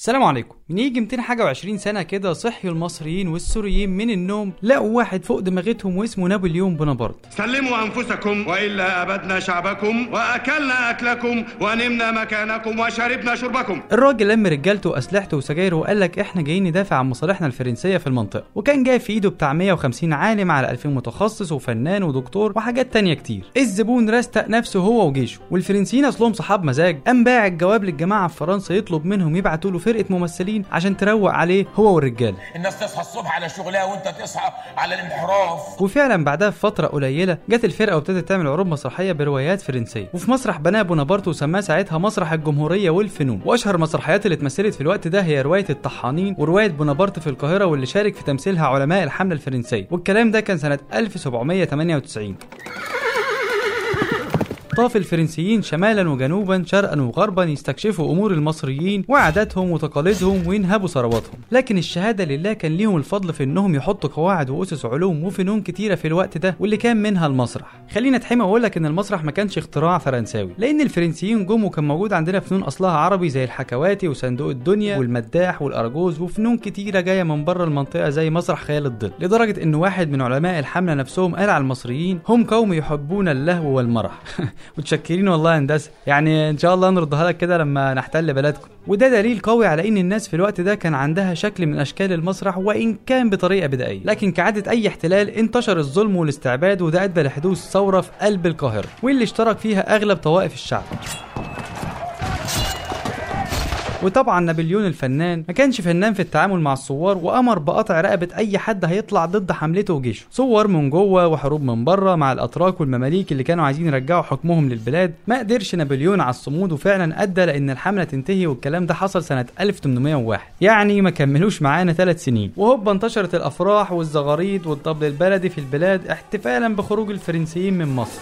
السلام عليكم من يجي 200 حاجه و20 سنه كده صحيوا المصريين والسوريين من النوم لقوا واحد فوق دماغتهم واسمه نابليون بونابرت سلموا أنفسكم وإلا أبدنا شعبكم وأكلنا أكلكم ونمنا مكانكم وشربنا شربكم الراجل لم رجالته واسلحته وسجايره وقال لك احنا جايين ندافع عن مصالحنا الفرنسيه في المنطقه وكان جاي في ايده بتاع 150 عالم على 2000 متخصص وفنان ودكتور وحاجات تانية كتير الزبون رستق نفسه هو وجيشه والفرنسيين اصلهم صحاب مزاج قام باع الجواب للجماعه في فرنسا يطلب منهم يبعتوا له فرقه ممثلين عشان تروق عليه هو والرجاله الناس تصحى الصبح على شغلها وانت تصحى على الانحراف وفعلا بعدها بفترة قليلة جت الفرقة وابتدت تعمل عروض مسرحية بروايات فرنسية وفي مسرح بناه بونابرت وسماه ساعتها مسرح الجمهورية والفنون وأشهر المسرحيات اللي اتمثلت في الوقت ده هي رواية الطحانين ورواية بونابرت في القاهرة واللي شارك في تمثيلها علماء الحملة الفرنسية والكلام ده كان سنة 1798 طاف الفرنسيين شمالا وجنوبا شرقا وغربا يستكشفوا امور المصريين وعاداتهم وتقاليدهم وينهبوا ثرواتهم لكن الشهاده لله كان ليهم الفضل في انهم يحطوا قواعد واسس علوم وفنون كتيره في الوقت ده واللي كان منها المسرح خلينا اتحمى واقول لك ان المسرح ما كانش اختراع فرنساوي لان الفرنسيين جم وكان موجود عندنا فنون اصلها عربي زي الحكواتي وصندوق الدنيا والمداح والاراجوز وفنون كتيره جايه من بره المنطقه زي مسرح خيال الظل لدرجه ان واحد من علماء الحمله نفسهم قال على المصريين هم قوم يحبون اللهو والمرح متشكرين والله يا هندسه يعني ان شاء الله نردها لك كده لما نحتل بلدكم وده دليل قوي على ان الناس في الوقت ده كان عندها شكل من اشكال المسرح وان كان بطريقه بدائيه لكن كعاده اي احتلال انتشر الظلم والاستعباد وده ادى لحدوث ثوره في قلب القاهره واللي اشترك فيها اغلب طوائف الشعب وطبعا نابليون الفنان ما كانش فنان في التعامل مع الثوار وامر بقطع رقبه اي حد هيطلع ضد حملته وجيشه ثوار من جوه وحروب من بره مع الاتراك والمماليك اللي كانوا عايزين يرجعوا حكمهم للبلاد ما قدرش نابليون على الصمود وفعلا ادى لان الحمله تنتهي والكلام ده حصل سنه 1801 يعني ما كملوش معانا ثلاث سنين وهوبا انتشرت الافراح والزغاريد والطبل البلدي في البلاد احتفالا بخروج الفرنسيين من مصر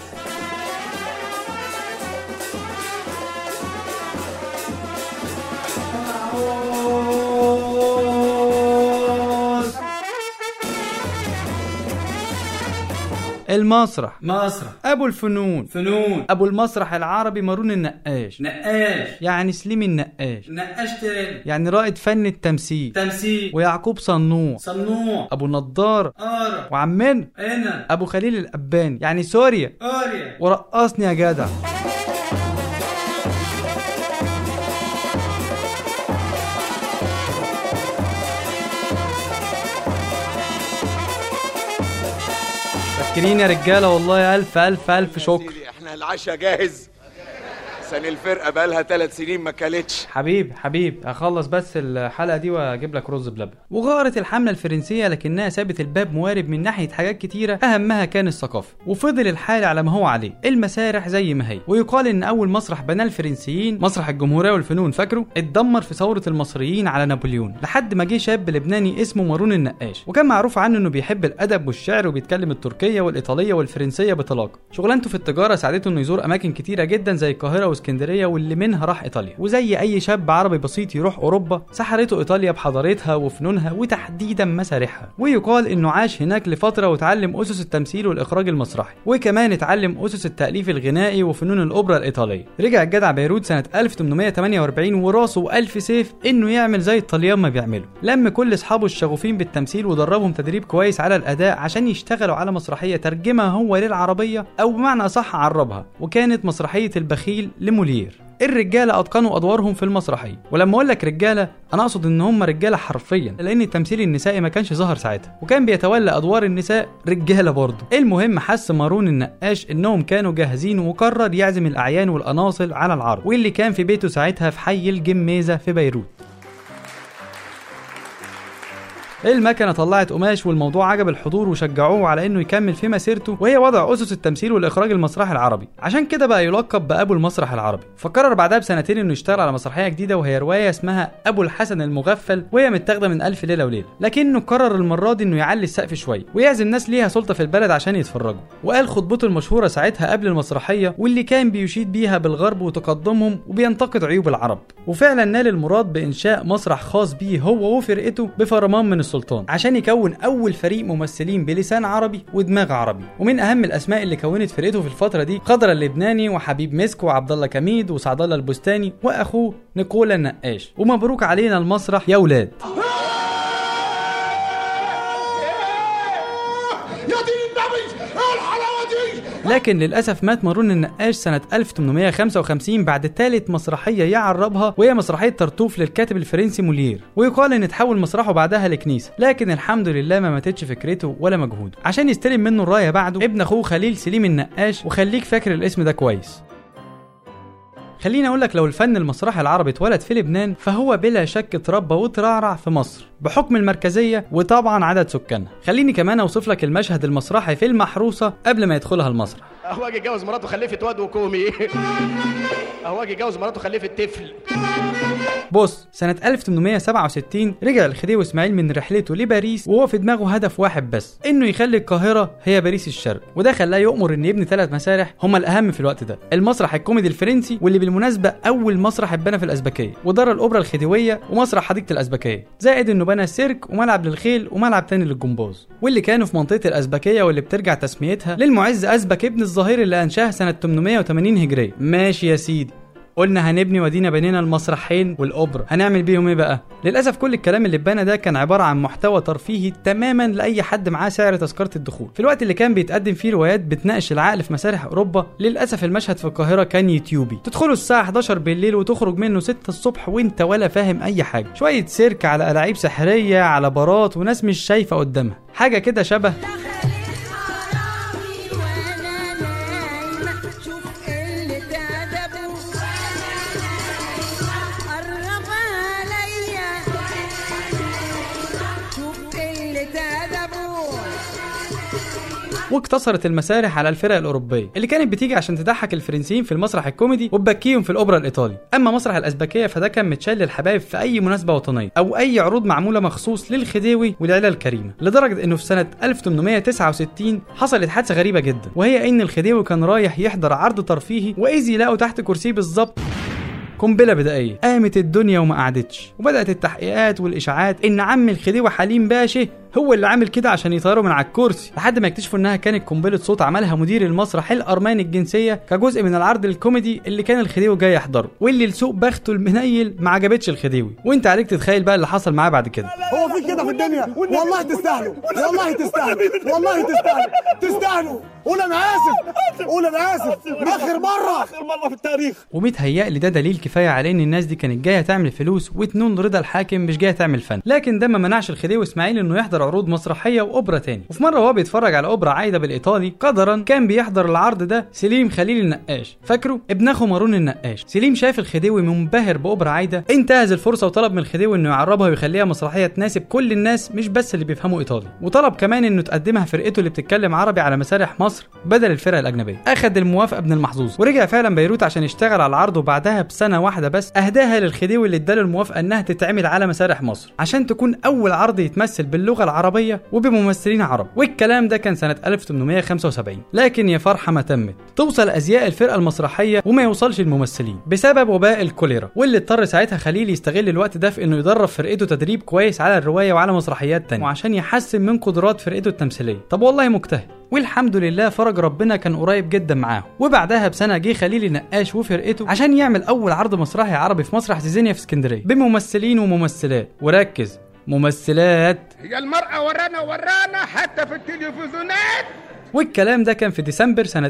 المسرح مسرح ابو الفنون فنون ابو المسرح العربي مارون النقاش نقاش يعني سليم النقاش نقاش تاني يعني رائد فن التمثيل تمثيل ويعقوب صنوع صنوع ابو نضار قارة وعمنا انا ابو خليل الاباني يعني سوريا قارية ورقصني يا جدع فاكرين يا رجاله والله الف الف الف شكر سيدي احنا العشاء جاهز سن الفرقه بقالها ثلاث سنين ما كلتش حبيب حبيب هخلص بس الحلقه دي واجيب لك رز بلبن وغارت الحمله الفرنسيه لكنها سابت الباب موارب من ناحيه حاجات كتيره اهمها كان الثقافه وفضل الحال على ما هو عليه المسارح زي ما هي ويقال ان اول مسرح بناه الفرنسيين مسرح الجمهوريه والفنون فاكره اتدمر في ثوره المصريين على نابليون لحد ما جه شاب لبناني اسمه مارون النقاش وكان معروف عنه انه بيحب الادب والشعر وبيتكلم التركيه والايطاليه والفرنسيه بطلاقه شغلانته في التجاره ساعدته انه يزور اماكن كتيره جدا زي القاهره واسكندريه واللي منها راح ايطاليا وزي اي شاب عربي بسيط يروح اوروبا سحرته ايطاليا بحضارتها وفنونها وتحديدا مسارحها ويقال انه عاش هناك لفتره وتعلم اسس التمثيل والاخراج المسرحي وكمان اتعلم اسس التاليف الغنائي وفنون الاوبرا الايطاليه رجع الجدع بيروت سنه 1848 وراسه الف سيف انه يعمل زي الطليان ما بيعملوا لم كل اصحابه الشغوفين بالتمثيل ودربهم تدريب كويس على الاداء عشان يشتغلوا على مسرحيه ترجمها هو للعربيه او بمعنى صح عربها وكانت مسرحيه البخيل لمولير الرجاله اتقنوا ادوارهم في المسرحيه ولما اقول لك رجاله انا اقصد ان هم رجاله حرفيا لان التمثيل النسائي ما كانش ظهر ساعتها وكان بيتولى ادوار النساء رجاله برضه المهم حس مارون النقاش انهم كانوا جاهزين وقرر يعزم الاعيان والاناصل على العرض واللي كان في بيته ساعتها في حي الجميزه في بيروت المكنه طلعت قماش والموضوع عجب الحضور وشجعوه على انه يكمل في مسيرته وهي وضع اسس التمثيل والاخراج المسرحي العربي عشان كده بقى يلقب بابو المسرح العربي فقرر بعدها بسنتين انه يشتغل على مسرحيه جديده وهي روايه اسمها ابو الحسن المغفل وهي متاخده من الف ليله وليله لكنه قرر المره دي انه يعلي السقف شويه ويعزم ناس ليها سلطه في البلد عشان يتفرجوا وقال خطبته المشهوره ساعتها قبل المسرحيه واللي كان بيشيد بيها بالغرب وتقدمهم وبينتقد عيوب العرب وفعلا نال المراد بانشاء مسرح خاص بيه هو وفرقته بفرمان من السلطه سلطان عشان يكون اول فريق ممثلين بلسان عربي ودماغ عربي ومن اهم الاسماء اللي كونت فرقته في الفتره دي خضر اللبناني وحبيب مسك وعبد الله كميد وسعد الله البستاني واخوه نيكولا النقاش ومبروك علينا المسرح يا ولاد يا دين النبي ايه الحلاوه دي لكن للأسف مات مارون النقاش سنة 1855 بعد ثالث مسرحية يعربها وهي مسرحية طرطوف للكاتب الفرنسي مولير ويقال إن تحول مسرحه بعدها لكنيسة لكن الحمد لله ما ماتتش فكرته ولا مجهوده عشان يستلم منه الراية بعده ابن أخوه خليل سليم النقاش وخليك فاكر الاسم ده كويس خليني اقول لك لو الفن المسرحي العربي اتولد في لبنان فهو بلا شك اتربى وترعرع في مصر بحكم المركزيه وطبعا عدد سكانها خليني كمان اوصف لك المشهد المسرحي في المحروسه قبل ما يدخلها المسرح اهو اجي اتجوز مراته خلفت واد وكومي اهو اجي اتجوز مراته خلفت طفل بص سنة 1867 رجع الخديوي اسماعيل من رحلته لباريس وهو في دماغه هدف واحد بس انه يخلي القاهرة هي باريس الشرق وده خلاه يؤمر ان يبني ثلاث مسارح هما الاهم في الوقت ده المسرح الكوميدي الفرنسي واللي بالمناسبة اول مسرح اتبنى في الازبكية ودار الاوبرا الخديوية ومسرح حديقة الازبكية زائد انه بنى سيرك وملعب للخيل وملعب تاني للجمباز واللي كانوا في منطقة الازبكية واللي بترجع تسميتها للمعز ازبك ابن الظهير اللي انشاها سنة 880 هجرية ماشي يا سيدي قلنا هنبني ودينا بنينا المسرحين والاوبرا هنعمل بيهم ايه بقى للاسف كل الكلام اللي اتبنى ده كان عباره عن محتوى ترفيهي تماما لاي حد معاه سعر تذكره الدخول في الوقت اللي كان بيتقدم فيه روايات بتناقش العقل في مسارح اوروبا للاسف المشهد في القاهره كان يوتيوبي تدخلوا الساعه 11 بالليل وتخرج منه 6 الصبح وانت ولا فاهم اي حاجه شويه سيرك على الاعيب سحريه على بارات وناس مش شايفه قدامها حاجه كده شبه حرامي وانا نايمة شوف قلة أدبه قرب عليا شوف قلة أدبه واقتصرت المسارح على الفرق الاوروبيه اللي كانت بتيجي عشان تضحك الفرنسيين في المسرح الكوميدي وتبكيهم في الاوبرا الايطالي اما مسرح الازبكيه فده كان متشال للحبايب في اي مناسبه وطنيه او اي عروض معموله مخصوص للخديوي والعيله الكريمه لدرجه انه في سنه 1869 حصلت حادثه غريبه جدا وهي ان الخديوي كان رايح يحضر عرض ترفيهي واذ يلاقوا تحت كرسيه بالظبط قنبله بدائيه قامت الدنيا وما قعدتش وبدات التحقيقات والاشاعات ان عم الخديوي حليم باشا هو اللي عامل كده عشان يطيره من على الكرسي لحد ما يكتشفوا انها كانت قنبله صوت عملها مدير المسرح الارماني الجنسيه كجزء من العرض الكوميدي اللي كان الخديوي جاي يحضره واللي لسوء بخته المنيل ما عجبتش الخديوي وانت عليك تتخيل بقى اللي حصل معاه بعد كده هو في كده في الدنيا والله تستاهلوا والله تستاهلوا والله تستاهلوا تستاهلوا قول انا اسف قول انا اسف اخر مره اخر مره في التاريخ ومتهيألي ده دليل كفايه على ان الناس دي كانت جايه تعمل فلوس وتنول رضا الحاكم مش جايه تعمل فن لكن ده ما منعش الخديوي اسماعيل انه يحضر عروض مسرحيه واوبرا تاني وفي مره وهو بيتفرج على اوبرا عايده بالايطالي قدرا كان بيحضر العرض ده سليم خليل النقاش فاكره ابن اخو مارون النقاش سليم شاف الخديوي منبهر باوبرا عايده انتهز الفرصه وطلب من الخديوي انه يعربها ويخليها مسرحيه تناسب كل الناس مش بس اللي بيفهموا ايطالي وطلب كمان انه تقدمها فرقته اللي بتتكلم عربي على مسارح مصر بدل الفرق الاجنبيه اخد الموافقه ابن المحظوظ ورجع فعلا بيروت عشان يشتغل على العرض وبعدها بسنه واحده بس اهداها للخديوي اللي اداله الموافقه انها تتعمل على مسارح مصر عشان تكون اول عرض يتمثل باللغه العربيه وبممثلين عرب والكلام ده كان سنه 1875 لكن يا فرحه ما تمت توصل ازياء الفرقه المسرحيه وما يوصلش الممثلين بسبب وباء الكوليرا واللي اضطر ساعتها خليل يستغل الوقت ده في انه يدرب فرقته تدريب كويس على الروايه وعلى مسرحيات تانية وعشان يحسن من قدرات فرقته التمثيليه طب والله مجتهد والحمد لله فرج ربنا كان قريب جدا معاهم وبعدها بسنه جه خليل النقاش وفرقته عشان يعمل اول عرض مسرحي عربي في مسرح زيزينيا في اسكندريه بممثلين وممثلات وركز ممثلات هي المرأة ورانا ورانا حتى في التلفزيونات والكلام ده كان في ديسمبر سنة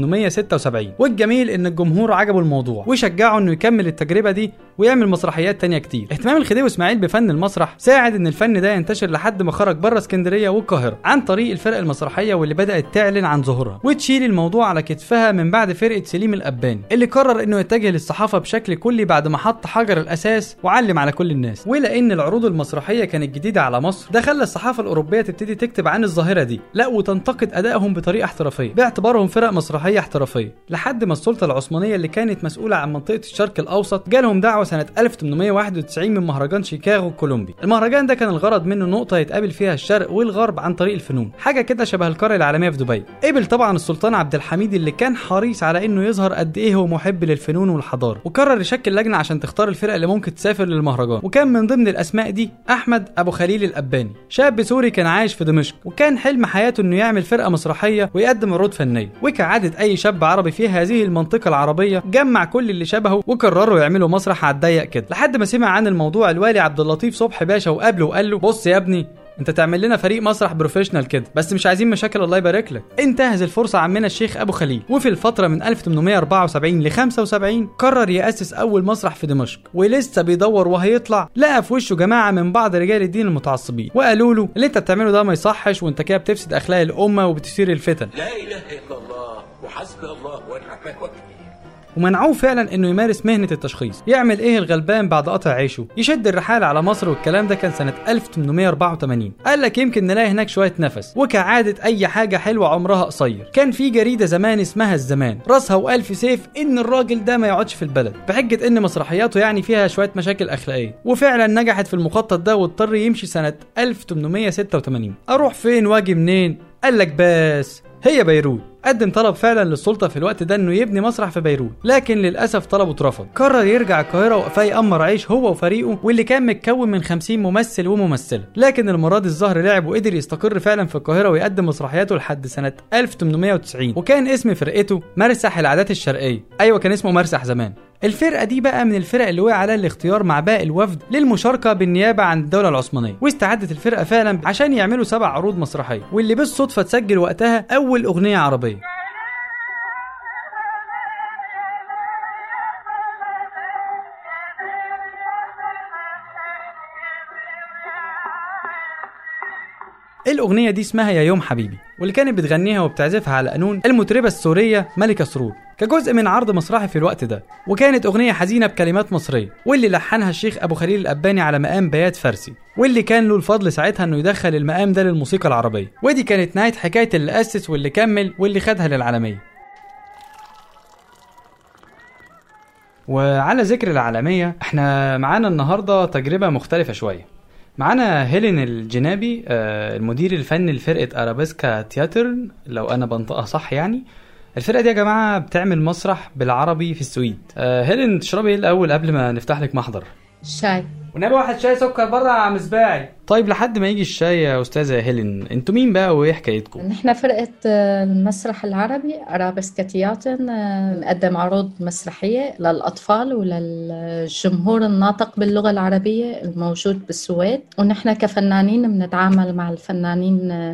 1876 والجميل ان الجمهور عجبه الموضوع وشجعه انه يكمل التجربة دي ويعمل مسرحيات تانية كتير اهتمام الخديوي اسماعيل بفن المسرح ساعد ان الفن ده ينتشر لحد ما خرج بره اسكندرية والقاهرة عن طريق الفرق المسرحية واللي بدأت تعلن عن ظهورها وتشيل الموضوع على كتفها من بعد فرقة سليم الأباني اللي قرر انه يتجه للصحافة بشكل كلي بعد ما حط حجر الأساس وعلم على كل الناس ولأن العروض المسرحية كانت جديدة على مصر ده خلى الصحافة الأوروبية تبتدي تكتب عن الظاهرة دي لا وتنتقد أدائهم معاهم بطريقه احترافيه باعتبارهم فرق مسرحيه احترافيه لحد ما السلطه العثمانيه اللي كانت مسؤوله عن منطقه الشرق الاوسط جالهم دعوه سنه 1891 من مهرجان شيكاغو الكولومبي المهرجان ده كان الغرض منه نقطه يتقابل فيها الشرق والغرب عن طريق الفنون حاجه كده شبه القريه العالميه في دبي قبل طبعا السلطان عبد الحميد اللي كان حريص على انه يظهر قد ايه هو محب للفنون والحضاره وقرر يشكل لجنه عشان تختار الفرق اللي ممكن تسافر للمهرجان وكان من ضمن الاسماء دي احمد ابو خليل الاباني شاب سوري كان عايش في دمشق وكان حلم حياته انه يعمل فرقه مسرحيه ويقدم عروض فنيه وكعاده اي شاب عربي في هذه المنطقه العربيه جمع كل اللي شبهه وقرروا يعملوا مسرح على الضيق كده لحد ما سمع عن الموضوع الوالي عبد اللطيف صبحي باشا وقابله وقال له بص يا ابني انت تعمل لنا فريق مسرح بروفيشنال كده بس مش عايزين مشاكل الله يبارك لك انتهز الفرصه عمنا الشيخ ابو خليل وفي الفتره من 1874 ل 75 قرر ياسس اول مسرح في دمشق ولسه بيدور وهيطلع لقى في وشه جماعه من بعض رجال الدين المتعصبين وقالوا له اللي انت بتعمله ده ما يصحش وانت كده بتفسد اخلاق الامه وبتثير الفتن لا اله الا الله وحسبي الله ونعم الوكيل ومنعوه فعلا انه يمارس مهنه التشخيص يعمل ايه الغلبان بعد قطع عيشه يشد الرحال على مصر والكلام ده كان سنه 1884 قال لك يمكن نلاقي هناك شويه نفس وكعاده اي حاجه حلوه عمرها قصير كان في جريده زمان اسمها الزمان راسها والف سيف ان الراجل ده ما يقعدش في البلد بحجه ان مسرحياته يعني فيها شويه مشاكل اخلاقيه وفعلا نجحت في المخطط ده واضطر يمشي سنه 1886 اروح فين واجي منين قال لك بس هي بيروت قدم طلب فعلا للسلطه في الوقت ده انه يبني مسرح في بيروت لكن للاسف طلبه اترفض قرر يرجع القاهره وقفاه يأمر عيش هو وفريقه واللي كان متكون من 50 ممثل وممثله لكن المره دي الظهر لعب وقدر يستقر فعلا في القاهره ويقدم مسرحياته لحد سنه 1890 وكان اسم فرقته مرسح العادات الشرقيه ايوه كان اسمه مرسح زمان الفرقة دي بقى من الفرق اللي وقع عليها الاختيار مع باقي الوفد للمشاركة بالنيابة عن الدولة العثمانية واستعدت الفرقة فعلا عشان يعملوا سبع عروض مسرحية واللي بالصدفة تسجل وقتها أول أغنية عربية الأغنية دي اسمها يا يوم حبيبي واللي كانت بتغنيها وبتعزفها على قانون المطربة السورية ملكة سرور كجزء من عرض مسرحي في الوقت ده وكانت أغنية حزينة بكلمات مصرية واللي لحنها الشيخ أبو خليل الأباني على مقام بيات فارسي واللي كان له الفضل ساعتها إنه يدخل المقام ده للموسيقى العربية ودي كانت نهاية حكاية اللي أسس واللي كمل واللي خدها للعالمية وعلى ذكر العالمية احنا معانا النهاردة تجربة مختلفة شوية معانا هيلين الجنابي آه، المدير الفني لفرقة أرابيسكا تياتر لو أنا بنطقها صح يعني الفرقة دي يا جماعة بتعمل مسرح بالعربي في السويد آه، هيلين تشربي ايه الأول قبل ما نفتح لك محضر شاي ونبي واحد شاي سكر بره يا عم سباعي طيب لحد ما يجي الشاي يا أستاذة هيلين انتوا مين بقى وإيه حكايتكم؟ نحن فرقة آه، المسرح العربي أرابيسكا تياتر آه، نقدم عروض مسرحية للأطفال وللجمهور الناطق باللغة العربية الموجود بالسويد ونحن كفنانين بنتعامل مع الفنانين آه،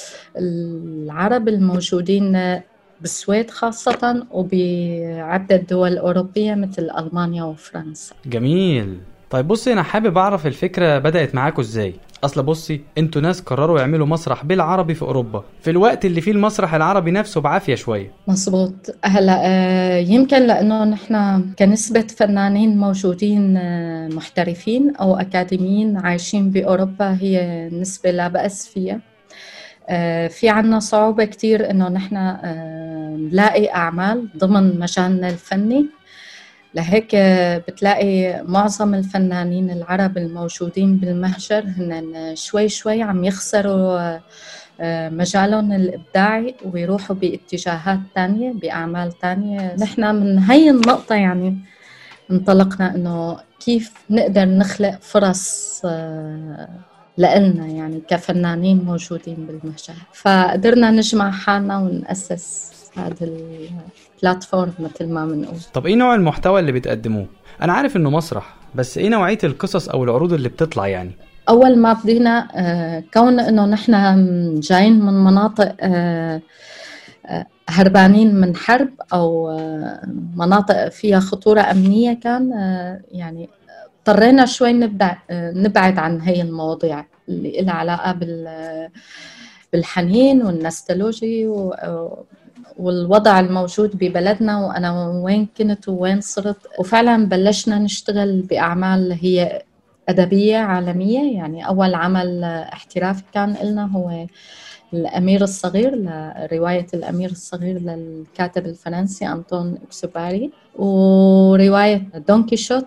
العرب الموجودين آه، بالسويد خاصة وبعدة دول أوروبية مثل ألمانيا وفرنسا جميل طيب بصي انا حابب اعرف الفكره بدات معاكم ازاي اصل بصي انتوا ناس قرروا يعملوا مسرح بالعربي في اوروبا في الوقت اللي فيه المسرح العربي نفسه بعافيه شويه مظبوط هلا آه، يمكن لانه نحن كنسبه فنانين موجودين آه، محترفين او اكاديميين عايشين باوروبا هي نسبه لا باس فيها آه، في عنا صعوبة كتير إنه نحن آه، نلاقي أعمال ضمن مجالنا الفني لهيك آه، بتلاقي معظم الفنانين العرب الموجودين بالمهجر هن شوي شوي عم يخسروا آه، آه، مجالهم الإبداعي ويروحوا باتجاهات تانية بأعمال تانية نحن من هي النقطة يعني انطلقنا إنه كيف نقدر نخلق فرص آه، لإلنا يعني كفنانين موجودين بالمهجر فقدرنا نجمع حالنا ونأسس هذا البلاتفورم مثل ما بنقول طب ايه نوع المحتوى اللي بتقدموه انا عارف انه مسرح بس ايه نوعيه القصص او العروض اللي بتطلع يعني أول ما بدينا آه، كون إنه نحن جايين من مناطق آه، آه، هربانين من حرب أو آه، مناطق فيها خطورة أمنية كان آه، يعني اضطرينا شوي نبدأ آه، نبعد عن هي المواضيع اللي لها علاقة بال بالحنين والنستولوجي و- والوضع الموجود ببلدنا وأنا وين كنت وين صرت وفعلا بلشنا نشتغل بأعمال هي أدبية عالمية يعني أول عمل احترافي كان لنا هو الأمير الصغير لرواية الأمير الصغير للكاتب الفرنسي أنطون إكسوباري ورواية دون كيشوت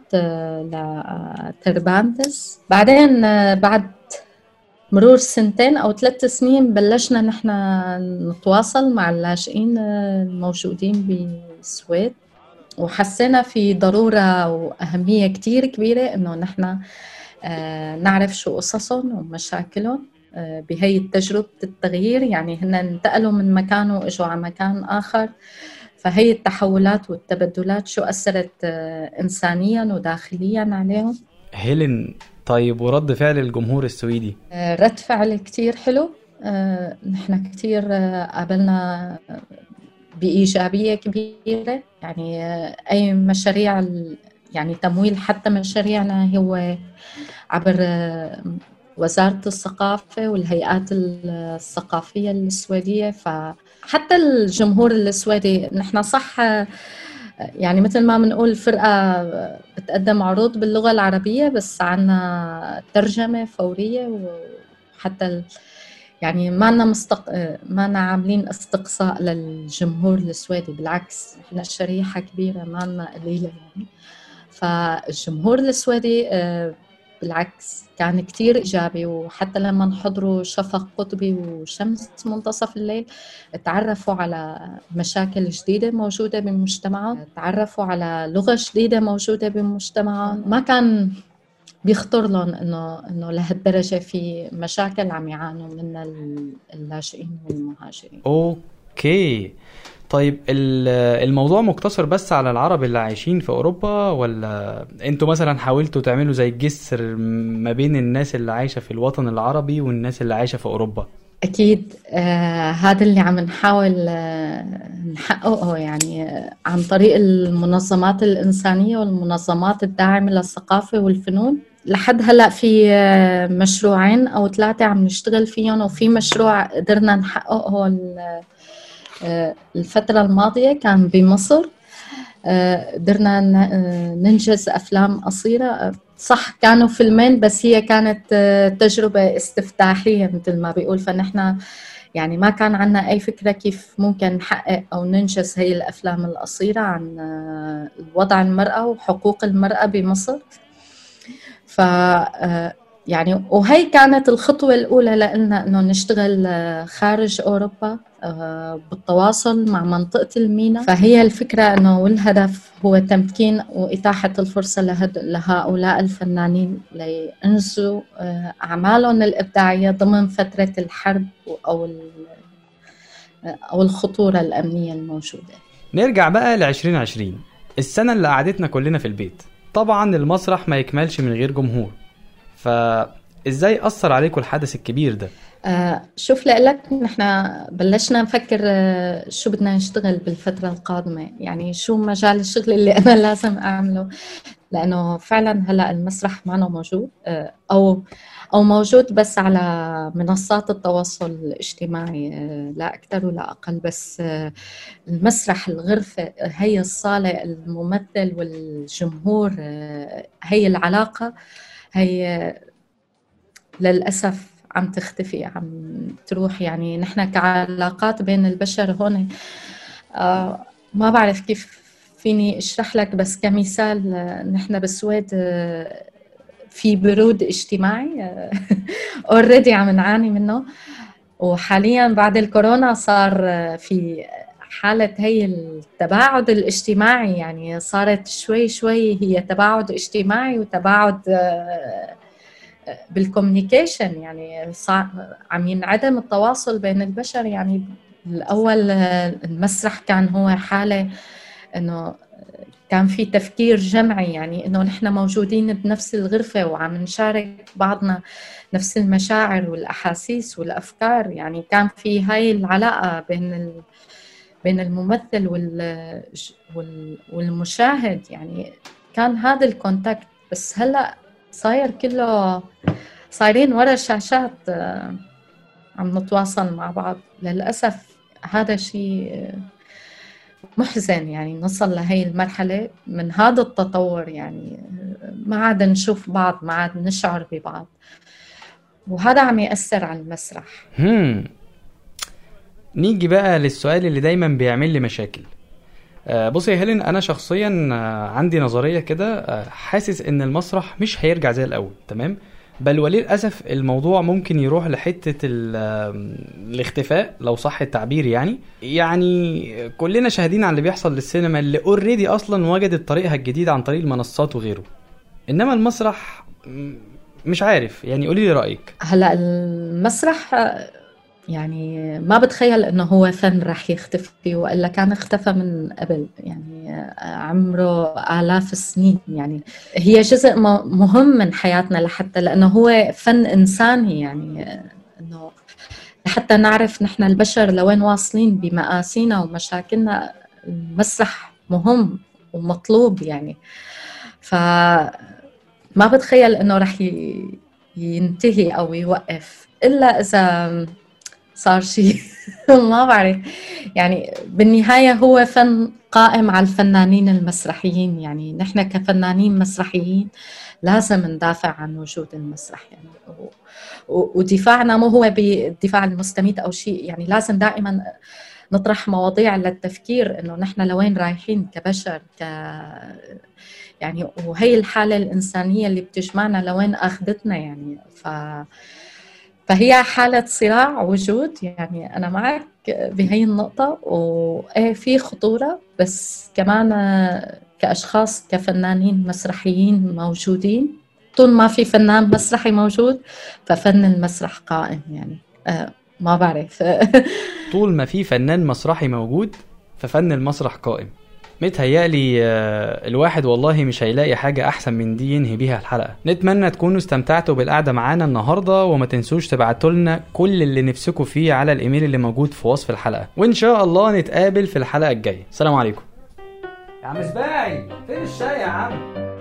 آه، لتربانتس بعدين آه، بعد مرور سنتين أو ثلاث سنين بلشنا نحن نتواصل مع اللاجئين آه، الموجودين بالسويد وحسينا في ضرورة وأهمية كتير كبيرة إنه نحن آه، نعرف شو قصصهم ومشاكلهم آه، بهي تجربة التغيير يعني هن انتقلوا من مكان واجوا على مكان آخر فهي التحولات والتبدلات شو أثرت آه، إنسانيا وداخليا عليهم هيلين طيب ورد فعل الجمهور السويدي آه، رد فعل كتير حلو آه، نحن كتير آه، قابلنا آه، بإيجابية كبيرة يعني آه، أي مشاريع ال- يعني تمويل حتى مشاريعنا هو عبر آه، وزارة الثقافة والهيئات الثقافية السويدية فحتى الجمهور السويدي نحن صح آه، يعني مثل ما بنقول فرقة بتقدم عروض باللغة العربية بس عنا ترجمة فورية وحتى ال... يعني ما لنا مستق... ما لنا عاملين استقصاء للجمهور السويدي بالعكس احنا شريحة كبيرة ما لنا قليلة يعني فالجمهور السويدي آه، بالعكس كان كتير إيجابي وحتى لما حضروا شفق قطبي وشمس منتصف الليل تعرفوا على مشاكل جديدة موجودة بمجتمعهم تعرفوا على لغة جديدة موجودة بمجتمعهم ما كان بيخطر لهم انه انه لهالدرجه في مشاكل عم يعانوا منها اللاجئين والمهاجرين اوكي طيب ال- الموضوع مقتصر بس على العرب اللي عايشين في اوروبا ولا انتوا مثلا حاولتوا تعملوا زي الجسر ما بين الناس اللي عايشه في الوطن العربي والناس اللي عايشه في اوروبا أكيد آه هذا اللي عم نحاول آه نحققه يعني آه عن طريق المنظمات الإنسانية والمنظمات الداعمة للثقافة والفنون لحد هلا في آه مشروعين أو ثلاثة عم نشتغل فيهم وفي مشروع قدرنا نحققه ال- آه الفترة الماضية كان بمصر آه، قدرنا ن- آه، ننجز أفلام قصيرة آه، صح كانوا فيلمين بس هي كانت آه، تجربة استفتاحية مثل ما بيقول فنحن يعني ما كان عنا أي فكرة كيف ممكن نحقق أو ننجز هي الأفلام القصيرة عن آه، وضع المرأة وحقوق المرأة بمصر ف آه، يعني وهي كانت الخطوة الأولى لنا إنه نشتغل آه، خارج أوروبا آه، بالتواصل مع منطقة المينا فهي الفكرة أنه والهدف هو تمكين وإتاحة الفرصة لهد- لهؤلاء الفنانين لينجزوا آه، أعمالهم الإبداعية ضمن فترة الحرب أو ال- أو الخطورة الأمنية الموجودة نرجع بقى ل 2020 السنه اللي قعدتنا كلنا في البيت طبعا المسرح ما يكملش من غير جمهور فازاي اثر عليكم الحدث الكبير ده آه، شوف لك نحن بلشنا نفكر آه، شو بدنا نشتغل بالفترة القادمة يعني شو مجال الشغل اللي أنا لازم أعمله لأنه فعلا هلا المسرح معنا موجود آه، أو أو موجود بس على منصات التواصل الاجتماعي آه، لا أكثر ولا أقل بس آه، المسرح الغرفة هي الصالة الممثل والجمهور آه، هي العلاقة هي للأسف عم تختفي عم تروح يعني نحن كعلاقات بين البشر هون آه ما بعرف كيف فيني اشرح لك بس كمثال آه، نحن بالسويد آه، في برود اجتماعي اوريدي عم نعاني منه وحاليا بعد الكورونا صار آه، في حالة هي التباعد الاجتماعي يعني صارت شوي شوي هي تباعد اجتماعي وتباعد آه، بالكوميونيكيشن يعني صار عم ينعدم التواصل بين البشر يعني الأول آه، المسرح كان هو حالة إنه كان في تفكير جمعي يعني إنه نحن موجودين بنفس الغرفة وعم نشارك بعضنا نفس المشاعر والأحاسيس والأفكار يعني كان في هاي العلاقة بين ال... بين الممثل وال... وال... والمشاهد يعني كان هذا الكونتاكت بس هلا صاير كله صايرين ورا الشاشات آه، عم نتواصل مع بعض للأسف هذا شيء آه، محزن يعني نصل لهي المرحلة من هذا التطور يعني آه، ما عاد نشوف بعض ما عاد نشعر ببعض وهذا عم يأثر على المسرح هم نيجي بقى للسؤال اللي دايما بيعمل لي مشاكل آه، بصي يا هيلين انا شخصيا آه، عندي نظريه كده آه، حاسس ان المسرح مش هيرجع زي الاول تمام بل وللاسف الموضوع ممكن يروح لحته ال- آم، الاختفاء لو صح التعبير يعني يعني كلنا شاهدين على اللي بيحصل للسينما اللي اوريدي اصلا وجدت طريقها الجديد عن طريق المنصات وغيره انما المسرح م- مش عارف يعني قولي لي رايك هلا المسرح آه، يعني ما بتخيل انه هو فن رح يختفي والا كان اختفى من قبل يعني آه، عمره آلاف السنين يعني هي جزء م- مهم من حياتنا لحتى لانه هو فن انساني يعني آه، انه لحتى نعرف نحن البشر لوين واصلين بمآسينا ومشاكلنا المسرح مهم ومطلوب يعني ف ما بتخيل انه رح ي- ينتهي او يوقف الا اذا صار شيء ما بعرف يعني بالنهايه هو فن قائم على الفنانين المسرحيين يعني نحن كفنانين مسرحيين لازم ندافع عن وجود المسرح يعني و- و- ودفاعنا مو هو بالدفاع المستميت او شيء يعني لازم دائما نطرح مواضيع للتفكير انه نحن لوين رايحين كبشر ك يعني وهي الحالة الإنسانية اللي بتجمعنا لوين أخذتنا يعني ف فهي حالة صراع وجود يعني أنا معك بهي النقطة وإيه في خطورة بس كمان كأشخاص كفنانين مسرحيين موجودين طول ما في فنان مسرحي موجود ففن المسرح قائم يعني آه، ما بعرف طول ما في فنان مسرحي موجود ففن المسرح قائم متهيألي آه، الواحد والله مش هيلاقي حاجة أحسن من دي ينهي بيها الحلقة نتمنى تكونوا استمتعتوا بالقعدة معانا النهاردة وما تنسوش تبعتوا لنا كل اللي نفسكم فيه على الإيميل اللي موجود في وصف الحلقة وإن شاء الله نتقابل في الحلقة الجاية سلام عليكم يا عم سباعي فين الشاي يا عم